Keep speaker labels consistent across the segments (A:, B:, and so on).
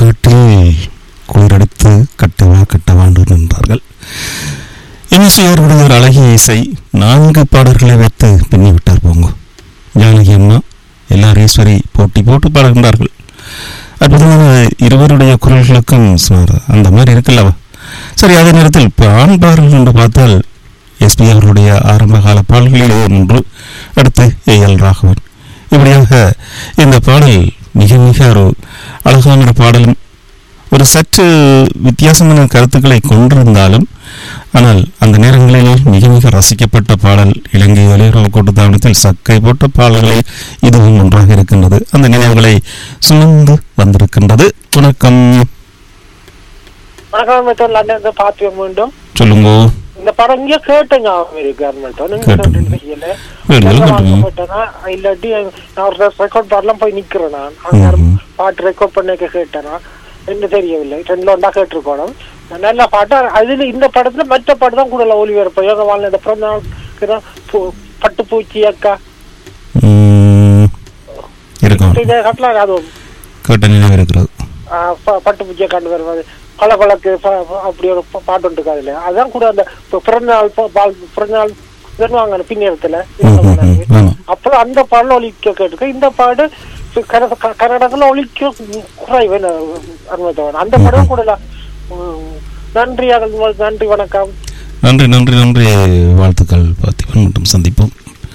A: வீட்டில் குளிரடித்து கட்டவா கட்டவாண்டு நின்றார்கள் எம்எஸ்சி அவர்களுடைய ஒரு அழகிய இசை நான்கு பாடல்களை வைத்து பின்னி விட்டார் போங்க ஜானகி அம்மா எல்லாரும் ஈஸ்வரி போட்டி போட்டு பாடுகின்றார்கள் அற்புதமான இருவருடைய குரல்களுக்கும் சுமார் அந்த மாதிரி இருக்குல்லவா சரி அதே நேரத்தில் இப்போ ஆண் பாடல்கள் என்று பார்த்தால் எஸ்பி அவர்களுடைய ஆரம்ப கால பாடல்களில் ஒன்று அடுத்து ஏ எல் ராகவன் இப்படியாக இந்த பாடல் மிக மிக ஒரு அழகான ஒரு பாடலும் ஒரு சற்று வித்தியாசமான கருத்துக்களை கொண்டிருந்தாலும் ஆனால் அந்த நேரங்களில் மிக மிக ரசிக்கப்பட்ட பாடல் இலங்கை வலியுறவு கூட்டத்தாவணத்தில் சக்கை போட்ட பாடல்களில் இதுவும் ஒன்றாக இருக்கின்றது அந்த நினைவுகளை சுமந்து வந்திருக்கின்றது வணக்கம்
B: வணக்கம் மெத்தோன் லண்டன் பார்த்து மீண்டும்
A: சொல்லுங்க
B: இந்த படம் இங்க கேட்ட ஞாபகம் இருக்கு மெத்தோன் நீங்க
A: கேட்டேன்.
B: கேட்டேன்னு தெரியல
A: வேணும்,
B: நல்லா
A: கேட்டுங்க.
B: வாங்கப்பட்டேனா, இல்லாட்டி நான் ஒரு ரெக்கார்ட் பாடலாம் போய் நிக்கிறேன் நான் அங்க
A: ம்ஹும்.
B: பாட்டு ரெக்கார்ட் பண்ணிக்க கேட்டேனா என்ன தெரியவில்லை ரெண்டுல ஒன்றா கேட்டிருக்கணும் நல்ல பாட்டு அதுல இந்த படத்துல மற்ற பாட்டு தான் கூட ஒளிபரப்பு யோக வாழ்ந்த இந்த பிறந்த நாளுக்கு தான் பூ- பட்டுப்பூச்சி அக்கா
A: ம், இருக்கும்
B: இதை கட்டலாம் அது
A: கேட்ட நினைவு இருக்கிறது
B: ஆ, ப- பட்டுப்பூச்சியை கண்டு வருவது பல பழக்கு அப்படி ஒரு பா- பாட்டு ஒன்று இருக்கு அதுல அதான் கூட அந்த பி- பிறந்த நாள் பா- பால் பிறந்த நாள் வருவாங்க பின்னேரத்துல
A: ம், ம், ம், ஆமா.
B: அப்போ அந்த பாடல ஒலிக்க கேட்டுக்க இந்த பாடு பி- கர- க- கன்னடத்துல ஒலிக்க குறைவு அருமத்தவன் அந்த படம் கூட நான், ம், நன்றி அகல் நன்றி வணக்கம்
A: நன்றி நன்றி நன்றி வாழ்த்துக்கள் பார்த்திபன் மற்றும் சந்திப்போம்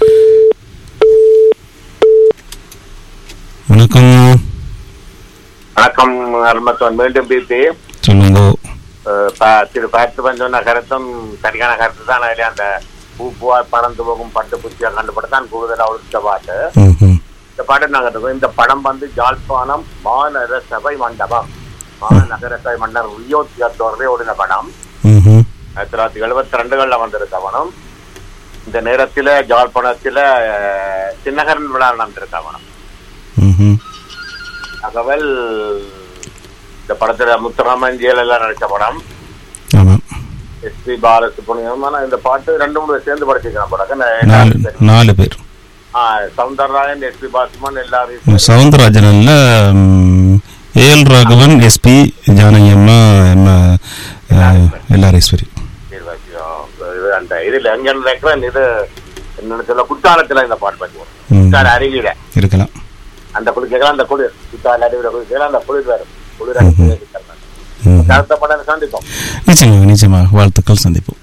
A: வணக்கம்
C: வணக்கம் அருமத்தவன் மீண்டும் பிபி
A: சொல்லுங்க
C: திரு பார்த்து சொன்ன கருத்தும் சரியான கருத்து தான் அதிலே அந்த பூ பூவா பறந்து போகும் பட்டு பூச்சியா கண்டுபட்டு தான் கூடுதல் அவளுக்கு பாட்டு
A: ம், ம்.
C: இந்த பாட்டு நாங்க இருக்கோம் இந்த படம் வந்து ஜாழ்ப்பாணம் மாநகர சபை மண்டபம் மாநகர சபை மன்னர் உயோத்தியத்தோடவே ஓடின படம்
A: ம், ம்.
C: ஆயிரத்தி தொள்ளாயிரத்தி எழுபத்தி ரெண்டுகள்ல வந்திருக்க படம் இந்த நேரத்துல ஜாழ்ப்பாணத்துல அஹ், சின்னகரன் விழா நடந்திருக்க படம்
A: ம், ம்.
C: தகவல் இந்த படத்துல முத்துராமன் ஜெயலலிதா நடிச்ச படம்
A: ஆமாம்
C: எஸ்பி பாலசுப்ரமணியம் ஆனா இந்த பாட்டு ரெண்டு மூணு பேர் சேர்ந்து படிச்சிருக்கேன் படம்
A: நாலு நாலு பேர்
C: சவுந்தரராயன் எஸ்பி பாலசுமன் எல்லாரும்
A: சவுந்தரராஜன் அல்ல ம், ஏஎல் ராகவன் எஸ்பி ஜானகி அம்மா எம், அஹ், எல்லாரீஸ்வரி
C: இது அந்த இதுல எங்க இருக்கிறேன் இது என்னன்னு சொல்ல குற்றாலத்துல இந்த பாட்டு பற்றி வரும்
A: ம்.
C: குற்றால அருவியில
A: இருக்கலாம்
C: அந்த குளிக்கலாம் அந்த குளிர் குற்றால அருவியில குளிக்கலாம் அந்த குளிர் வரும் குளிர்
A: ம்.
C: அருவி
A: ம்.
C: கருத்த படம் சந்திப்போம்
A: நிச்சயமாக நிச்சயமாக வாழ்த்துக்கள் சந்திப்போம்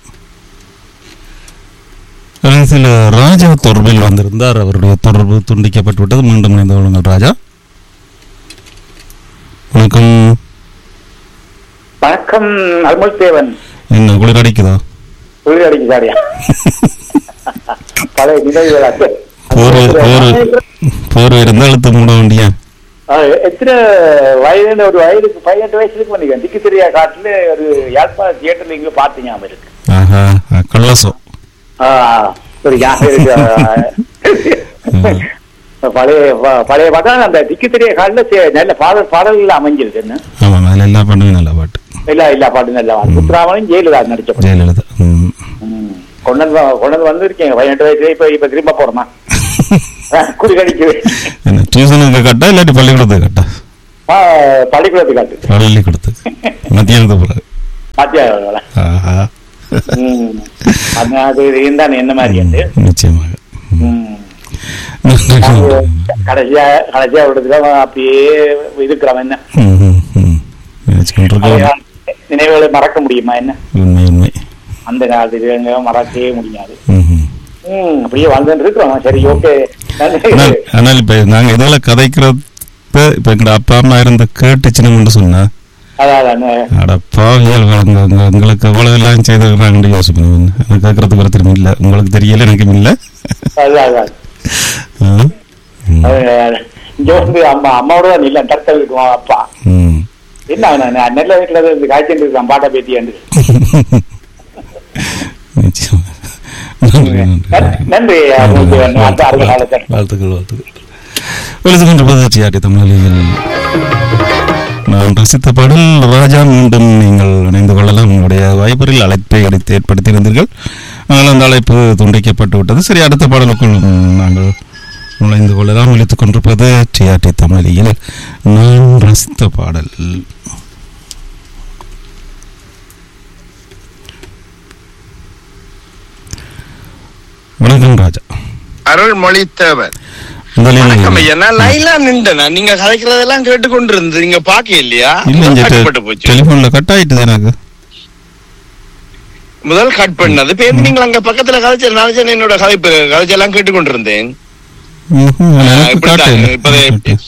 A: இதில் ராஜா தொடர்பில் வந்திருந்தார் அவருடைய தொடர்பு துண்டிக்கப்பட்டு விட்டது மீண்டும் இணைந்து கொள்ளுங்கள் ராஜா வணக்கம்
D: வணக்கம் அருள் தேவன்
A: என்ன குளிர் அடிக்குதா
D: குளிர் அடிக்குதாடியா பழைய நினைவுகள்
A: போர் போர் போர் இருந்தால் அழுத்த மூட வேண்டியா
D: எத்தனை வயதுன்னு ஒரு வயதுக்கு பதினெட்டு வயசுக்கு பண்ணிக்கிறேன் திக்கு தெரியா காட்டுல ஒரு யாழ்ப்பாண தியேட்டர்ல இங்க பார்த்து ஞாபகம் இருக்கு
A: ஆஹா கள்ளசோ
D: ஆ, ஒரு ஞாபகம் இருக்கு பழைய ப- பழைய பாட்டம் அந்த திக்கு தெரிய காலில் நல்ல பாடல் பாடல்கள் அமைஞ்சிருக்கு என்ன
A: ஆமாம் அதில் எல்லா பாட்டுமே நல்ல பாட்டு
D: எல்லா எல்லா பாட்டும் நல்லா முத்துராமனும் ஜெயலலிதா நடிச்ச படம்
A: ஜெயலலிதா ம்.
D: ம். கொண்டு வந்து கொண்டு வந்து வந்திருக்கீங்க பதினெட்டு வயசுல இப்ப இப்ப திரும்ப போறோமா குடி கடிக்குது
A: என்ன டியூஷனுக்கு கட்டா இல்லாட்டி பள்ளிக்கூடத்துக்கு கட்டா
D: ஆ, பள்ளிக்கூடத்து காட்டு
A: பள்ளிக்கூடத்துக்கு மத்தியானத்து பிறகு
D: பாத்தியா
A: ஆஹா
D: ம். அது அது இருந்தான் என்ன மாதிரி வந்து
A: நிச்சயமாக
D: ம். அது கடைசியா கடைசியா விடுறதுல அவன் அப்படியே இருக்கிறவன் என்ன
A: ம், ம், ம். நினைச்சுக்கொண்டிருக்கோம்.
D: அவன் நினைவுகளை மறக்க முடியுமா என்ன
A: உண்மை உண்மை
D: அந்த காலத்துல எங்க மறக்கவே முடியாது
A: ம், ம்.
D: ம் அப்படியே வாழ்ந்துட்டு இருக்கிறோம் சரி ஓகே
A: ஆனால் ஆனால் இப்ப நாங்க இதில் கதைக்கிறத இப்ப எங்க அப்பா அம்மா இருந்த கேட்டுச்சுன்னு சொன்னா
D: அதான்
A: அட பாவியல் வளங்க உங்களுக்கு எவ்வளவு எல்லாம் செய்திருக்கிறாங்கன்னு யோசிப்பேன் எனக்கு கேட்கறதுக்கு ஒரு திரும்பி இல்லை உங்களுக்கு தெரியல எனக்கும் இல்லை
D: அதான் அதான்
A: ஆ? ம்.
D: அது, இங்க வந்து அம்மா அம்மாவோட தான் இல்ல டர்க்கல் இருக்கும் அப்பா
A: ம்.
D: என்ன அவன் நான் நெல்ல வீட்டுல இருந்து காய்ச்சல் இருக்கான் பாட்டா பேத்தியாண்டு
A: நிச்சயமா நன்றி நன்றி
D: நன்றி உங்களுக்கு அந்த அறுபது காலத்தில்
A: வாழ்த்துக்கள் வாழ்த்துக்கள் எழுதுகின்ற பதர்ச்சியாட்டி தமிழில் நான் ரசித்த பாடல் ராஜா மீண்டும் நீங்கள் இணைந்து கொள்ளலாம் உங்களுடைய வாய்ப்பரில் அழைப்பை எடுத்து ஏற்படுத்தியிருந்தீர்கள் ஆனால் அந்த அழைப்பு துண்டிக்கப்பட்டு விட்டது சரி அடுத்த பாடலுக்குள் ம், நாங்கள் நுழைந்து கொள்ளலாம் ஒழித்துக் கொண்டிருப்பது டிஆர்டி தமிழில் நான் ரசித்த பாடல் வணக்கம் ராஜா
E: அருள்மொழி தேவர்
A: முதலில்
E: வணக்கம் ஐயா நான் லைன்ல நின்றேனா நீங்க கதைக்கிறதெல்லாம் கேட்டுக்கொண்டு இருந்து நீங்க பாக்க இல்லையா
A: இல்ல
E: முதல்
A: இந்த
E: கட் பண்ணி போச்சு
A: டெலிபோன்ல கட் ஆயிட்டுது எனக்கு
E: முதல் கட் பண்ணது இப்ப எது நீங்க அங்க பக்கத்துல கதைச்ச நினைச்சேன் என்னோட கதை கதைச்செல்லாம் கேட்டுக்கொண்டு இருந்தேன்
A: ம்ஹும், எனக்கு
E: இப்படித்தான்,
A: காட்டல.
E: இப்பதே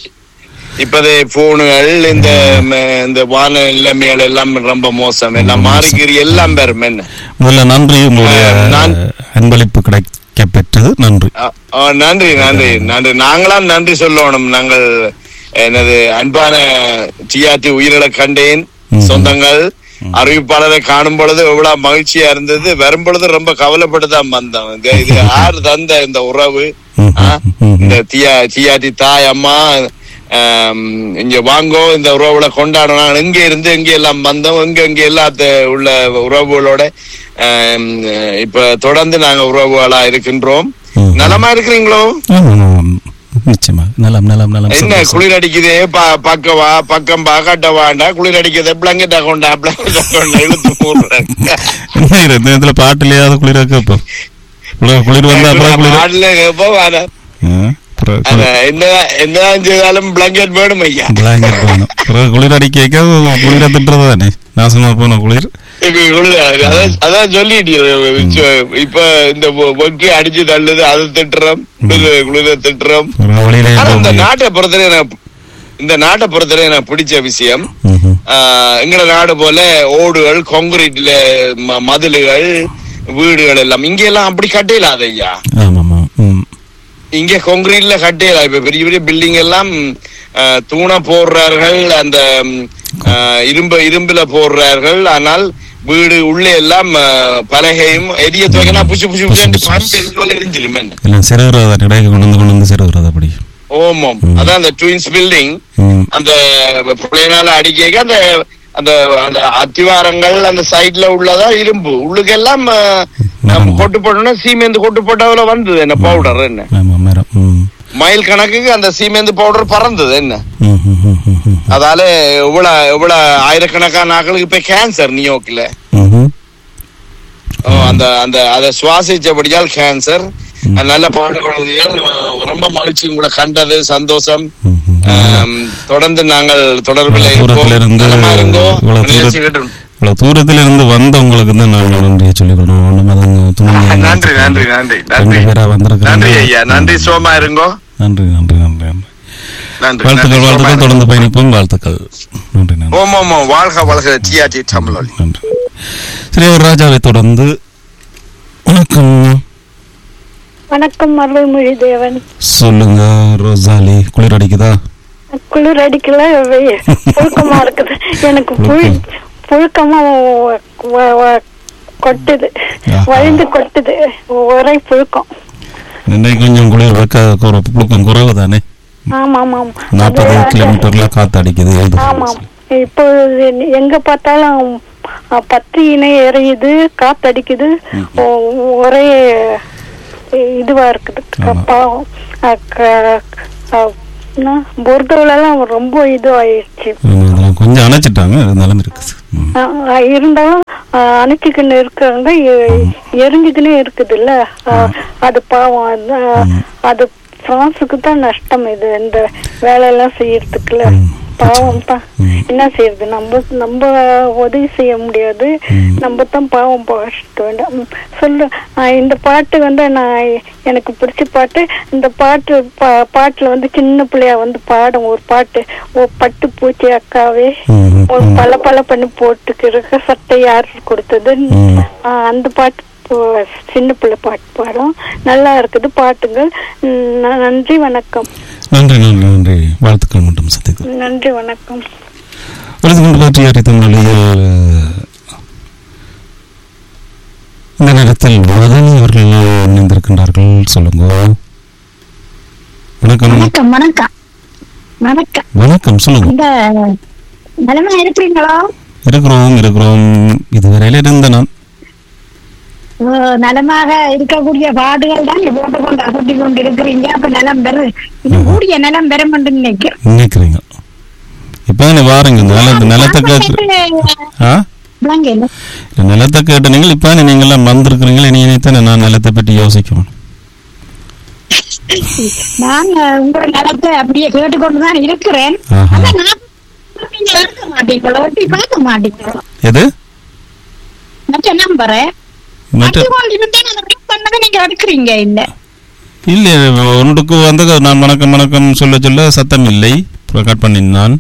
E: இப்பதே போனுகள் இந்த ம, இந்த வான நிலைமைகள் எல்லாம் ரொம்ப மோசம் எல்லாம் மாறிக்கிறி எல்லாம் பெறும் என்ன
A: முதல்ல நன்றி உங்களுடைய
E: அஹ், நான்-
A: அன்பளிப்பு கிடைக்க பெற்றது நன்றி
E: ஆ, ஆ, நன்றி நன்றி நன்றி நாங்களாம் நன்றி சொல்லணும் நாங்கள் எனது அன்பான டிஆர்டி உயிரிழ கண்டேன்
A: ம்.
E: சொந்தங்கள் அறிவிப்பாளரை காணும் பொழுது எவ்வளவு மகிழ்ச்சியா இருந்தது வரும் பொழுது ரொம்ப கவலைப்பட்டு தான் வந்தோம் இது- இது யார் தந்த இந்த உறவு
A: ம்,
E: ஆ?
A: ம், ம்.
E: இந்த தியா டிஆர்டி தாய் அம்மா ஆம், இங்க வாங்கோ இந்த உறவுகளை கொண்டாடணும் எங்க இருந்து எங்க எல்லாம் வந்தோம் எங்க எங்க எல்லாத்த உள்ள உறவுகளோட ஆம், இப்ப தொடர்ந்து நாங்க உறவுகளா இருக்கின்றோம்
A: ம்.
E: நலமா இருக்கிறீங்களோ
A: ஆமா, ஆமா. நிச்சயமா நலம் நலம் நலம்
E: என்ன
A: சந்தோஷம்.
E: குளிர் அடிக்குதே ப- பக்கவா பக்கம் பா கட்ட வாண்டா குளிர் அடிக்குது பிளாங்கெட்டா கொண்டா பிளாங்கெட்டா கொண்டா இழுத்து போடுறேன்
A: என்ன இது, இந்த இதுல பாட்டுலயாவது குளிர கேட்போம் குளிர் குளிர் வந்தா அப்புறம் குளிர்
E: ஆடல கேப்போம் ஆனா
A: ஆ, அப்புறம்
E: ஆனா
A: குளிர்
E: என்ன என்னதான் செய்தாலும் பிளாங்கெட் வேணும் ஐயா
A: blanket வேணும். அப்புறம் குளிர் அடிக்க குளிர திட்டுறது தானே நாசமா போன குளிர்
E: இப்ப குளிர் அதான் அதான் சொல்லிட்டு இப்ப இந்த ஒக்கி அடிச்சு தள்ளுது அதை திட்டுறோம் குளிர் குளிர திட்டுறோம்
A: ஒரு வழியிலே
E: ஆனா
A: போக
E: இந்த
A: முடியும்.
E: நாட்டை பொறுத்தவரை எனக்கு இந்த நாட்டை பொறுத்தவரை எனக்கு பிடிச்ச விஷயம்
A: ம்ஹும்.
E: ஆஹ் எங்கட நாடு போல ஓடுகள் கான்கிரீட்ல ம- மதில்கள் வீடுகள் எல்லாம் இங்க எல்லாம் அப்படி கட்டையிலாத ஐயா
A: ஆமாமா ம்.
E: இங்க கான்கிரீட்ல கட்டையில இப்ப பெரிய பெரிய பில்டிங் எல்லாம் ஆஹ், தூண போடுறார்கள் அந்த ம், ஆஹ், இரும்பு இரும்புல போடுறார்கள் ஆனால் வீடு உள்ளே எல்லாம் ஆஹ், பலகையும் எரிய துவைக்கனா புஷு புஷு புஷு பம்பு எரிஞ்சிரும் என்ன
A: எல்லாம் சிறுகிறதா இடையே கொண்டு வந்து கொண்டு வந்து சிறுகிறதா அப்படி
E: ஓமம் அதான் அந்த ட்வின்ஸ் பில்டிங்
A: ம்.
E: அந்த பிள்ளைனால அடிக்க அந்த அந்த அந்த அத்திவாரங்கள் அந்த சைட்ல உள்ளதா இரும்பு உள்ளுக்கெல்லாம் அஹ், நம்ம
A: ஆமா.
E: கொட்டு போட்டோம்னா சீமேந்து கொட்டு போட்டதுல வந்தது என்ன பவுடர் என்ன
A: ஆமா மரம் ம்.
E: மைல் கணக்குக்கு அந்த சீமேந்து பவுடர் பறந்தது என்ன
A: ம், ம், ம், ம், ம்.
E: அதால இவ்வளவு இவ்வளவு ஆயிரக்கணக்கான ஆட்களுக்கு இப்ப கேன்சர் நியோக்ல
A: ம்ஹும்.
E: அந்த அந்த அதை சுவாசிச்சபடியால் கேன்சர் நல்ல பாடுகள் ரொம்ப மகிழ்ச்சி உங்களை கண்டது சந்தோஷம்
A: ம், ம்.
E: ஆம், தொடர்ந்து நாங்கள் தொடர்பில் இருப்போம்
A: தூரத்திலிருந்து
E: நலமா இருங்கோ
A: இவ்வளவு
E: நிகழ்ச்சி
A: தூர-
E: கேட்டு-
A: இவ்வளவு தூரத்திலிருந்து வந்தவங்களுக்கு தான் நாங்கள் நன்றியை சொல்லிக்கணும் ஒண்ணும் அதுங்க துணிஞ்சு
E: நன்றி நன்றி நன்றி
A: ரெண்டு
E: நன்றி
A: பேரா வந்திருக்காங்க
E: நன்றி ஐயா நன்றி சோமா இருங்கோ
A: நன்றி நன்றி நன்றி நன்றி
E: நன்றி
A: வாழ்த்துக்கள்
E: நன்றி, சோமா
A: வாழ்த்துக்கள்
E: இருங்கோ.
A: தொடர்ந்து பயணிப்போம் வாழ்த்துக்கள் நன்றி நன்றி
E: ஓம் ஓம் ஓம். வாழ்க வாழ்க டிஆர்டி தமிழொலி
A: நன்றி சரி ஒரு ராஜாவை தொடர்ந்து வணக்கம்
F: வணக்கம் அருள்மொழி தேவன்
A: சொல்லுங்க ரோசாலி குளிர் அடிக்குதா
F: குளிர் அடிக்கல வெயி- புழுக்கமா இருக்குது எனக்கு புழு புழுக்கமா வ- வ- வ- கொட்டுது
A: ஆஹா.
F: வழிந்து கொட்டுது ஒரே புழுக்கம்
A: இன்னைக்கு கொஞ்சம் குளிர் வைக்க குறை புழுக்கம் குறைவு தானே
F: ஆமா ஆமா ஆமா.
A: நாற்பது
F: அது-
A: கிலோமீட்டர்ல காத்து அடிக்குது எழுது
F: ஆமாம் இப்போ இது எங்க பார்த்தாலும் அ, பத்து இணை எரியுது காத்தடிக்குது ஒ- ஒரே இதுவா இருக்குது
A: ஆமா.
F: பாவம் அ, க- அ, என்ன, பொருட்களெல்லாம் ரொம்ப இதுவாயிடுச்சு
A: ஆமா, அதெல்லாம் கொஞ்சம் அணைச்சிட்டாங்க இருந்தாலும் இருக்குது ம்.
F: அ, அ, இருந்தாலும் அ, அணைச்சிக்கின்னு இருக்காங்க எ- எரிஞ்சுக்கினே இருக்குதுல்ல அ, அது பாவம் அது, அது பிரான்ஸுக்கு தான் நஷ்டம் இது இந்த வேலையெல்லாம் செய்யறதுக்குல பாவம் தான் என்ன செய்யறது நம்ம நம்ம உதவி செய்ய முடியாது நம்ம தான் பாவம் பகச்சிட்டு வேண்டாம் ம், சொல்லு ஆ, இந்த பாட்டு வந்து நான் எனக்கு பிடிச்ச பாட்டு இந்த பாட்டு பா- பாட்டுல வந்து சின்ன பிள்ளையா வந்து பாடும் ஒரு பாட்டு ஓ பட்டு பூச்சி அக்காவே
A: ம், ம்,
F: ஒரு பல பல பண்ணி போட்டுக்கிற சட்டை யார் கொடுத்தது
A: ம்.
F: ஆ, அந்த பாட்டு இப்போ சின்ன பிள்ளை பாட்டு பாடும் நல்லா இருக்குது பாட்டுங்கள் ம், ந- நன்றி வணக்கம்
A: நன்றி நன்றி நன்றி வாழ்த்துக்கள் மட்டும் சந்திக்கும்
F: நன்றி வணக்கம்
A: விருது கொண்டு பற்றிய தமிழில் இந்த நேரத்தில் மதனி அவர்கள் இணைந்திருக்கின்றார்கள் சொல்லுங்க வணக்கம்
G: வணக்கம் வணக்கம் வணக்கம்
A: வணக்கம் சொல்லுங்க
G: இந்த நிலைமை இருக்கிறீங்களா
A: இருக்கிறோம் இருக்கிறோம் இதுவரையில இருந்த நான்
G: அஹ், நலமாக இருக்கக்கூடிய பாடுகள் தான் போட்டு கொண்டு அகட்டி கொண்டு இருக்கிறீங்க அப்ப நிலம் பெரு இன்னும் கூடிய நிலம் பெறும் என்று நினைக்கிறேன்
A: நினைக்கிறீங்க இப்போ நீ வாருங்க இந்த நிலத்தை நிலத்தை கேட்டு ஆ
G: விளங்க இல்லை
A: இந்த நிலத்தை கேட்ட நீங்கள் இப்போ நீங்களாம் வந்திருக்கிறீங்களே நீ தானே நான் நிலத்தை பற்றி யோசிக்கணும்
G: நான் அஹ், உங்க நிலத்தை அப்படியே கேட்டுக்கொண்டுதான் இருக்கிறேன்
A: ஆஹா.
G: ஆனா நான் நீங்க எடுக்க மாட்டீங்களோ ஒட்டி பார்க்க மாட்டீங்களோ
A: எது
G: மற்ற நம்பரை
A: மற்ற
G: இருந்தேன் அதை ரிங் பண்ணதை நீங்க எடுக்கிறீங்க இல்ல
A: இல்லை ஒன்றுக்கு வந்து நான் வணக்கம் வணக்கம் சொல்ல சொல்ல சத்தம் இல்லை கட் பண்ணினான்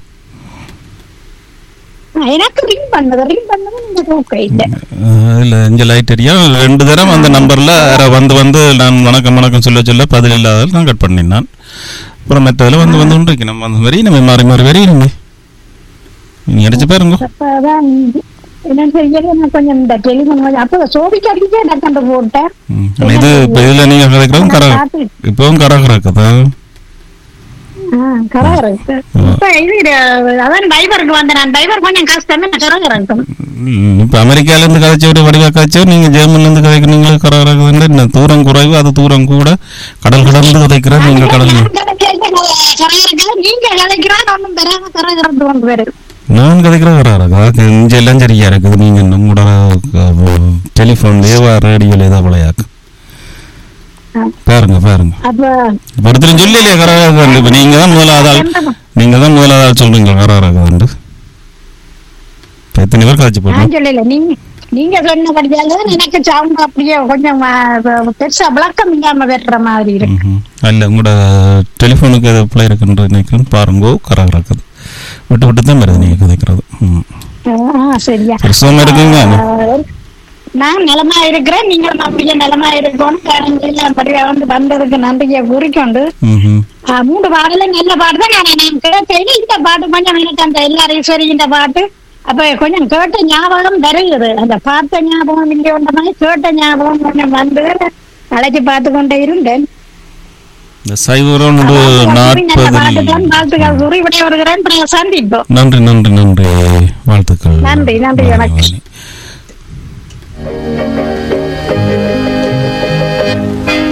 G: ஆ, எனக்கு ரிங் பண்ணது ரிங் பண்ணது நீங்க தூக்க இல்ல
A: இல்லை இங்கே லைட் எரியா ரெண்டு தரம் அந்த நம்பரில் வந்து வந்து நான் வணக்கம் வணக்கம் சொல்ல சொல்ல பதில் இல்லாதால் நான் கட் பண்ணினான் அப்புறம் மற்றதில் வந்து வந்து கொண்டு நம்ம அந்த மாதிரி நம்ம மாறி மாறி வரையிலுமே நீங்கள் அடிச்சு பாருங்க
G: அப்பதான் என்ன செய்யறது நான் கொஞ்சம் இந்த டெலிஃபோன் கொஞ்சம் அப்போ சோபிக்கு அடிச்சே டக்கண்டு போட்டேன்
A: ம். ஆனா இது இப்போ இதில் நீங்கள் கதைக்கிறதும் கர இப்போவும் கரகரக்குதா
G: ஆ, கரை இருக்கு இப்ப இது அஹ், அதான் டிரைவருக்கு வந்தேன் நான் டிரைவர் கொஞ்சம் கஷ்டமே நான் கரை இறக்கும்
A: இப்போ அமெரிக்காலேருந்து கதைச்சவர் வடிவா காய்ச்சவர் நீங்கள் ஜெர்மன்லேருந்து கதைக்கிறீங்களே கரகரக்குதுன்னு என்ன தூரம் குறைவு அது தூரம் கூட கடல் கடந்து கதைக்கிற நீங்கள் கடல்
G: கரை இருக்கா நீங்க கலைக்கிறான் ஒன்றும் பெறாம கரை இறந்து கொண்டு வரும்
A: நான் கதைக்கிற கரகரக்கா இங்கே எல்லாம் சரியா இருக்குது நீங்கள் நம்மளோட டெலிஃபோன்லேயே ரேடியோல ஏதோ விளையாக்கு பாருங்க பாருங்க
G: அப்ப
A: இப்போ ஒருத்தரும் சொல்லலையே கரகரக்கு இப்போ நீங்கள் தான் முதலாவது ஆள் நீங்கள் தான் முதலாவது ஆள் சொல்றீங்க கரகரக்குதுண்டு இப்போ எத்தனை பேர் கதைச்சு போட்டோம்
G: நான் சொல்லல நீங்க நீங்க சொன்னபடியால எனக்கு சவுண்ட் அப்படியே கொஞ்சம் அஹ், பெருசா விளக்கம் இல்லாம வெட்டுற மாதிரி இருக்கு
A: ம்ஹும். அல்ல உங்களோட டெலிஃபோனுக்கு எது பிள்ளை இருக்குன்ற நினைக்கிறேன் பாருங்கோ கரகரக்குது விட்டு விட்டு தான் வருது நீங்கள் கதைக்கிறது ம்
G: ஆ, சரியா
A: சரி, சுகமா இருக்கீங்க
G: அஹ், நான் நலமா இருக்கிறேன் நீங்களும் அப்படியே நலமா இருக்கணும் காரணம் அப்படியே வந்து வந்ததுக்கு நன்றியை குறிக்கொண்டு
A: ம்ஹும்.
G: ஆ, மூன்று பாடல நல்ல பாட்டு தான் நான் நான் கேட்டேன் இந்த பாட்டு கொஞ்சம் எனக்கு அந்த எல்லாரையும் சரி இந்த பாட்டு அப்ப கொஞ்சம் கேட்ட ஞாபகம் வருகிறது அந்த பார்த்த ஞாபகம் இல்லையோன்ற மாதிரி கேட்ட ஞாபகம் கொஞ்சம் வந்து அழைச்சி பார்த்து கொண்டே இருந்தேன்
A: இந்த சைவரம் ஒரு
G: நல்ல
A: நாற்பது
G: பாட்டு தான் வாழ்த்துக்கள் கூறி விடைய வருகிறேன் பிறகு சந்திப்போம்
A: நன்றி நன்றி நன்றி வாழ்த்துக்கள்
G: நன்றி, நன்றி, வணக்கம்.
A: வாணி.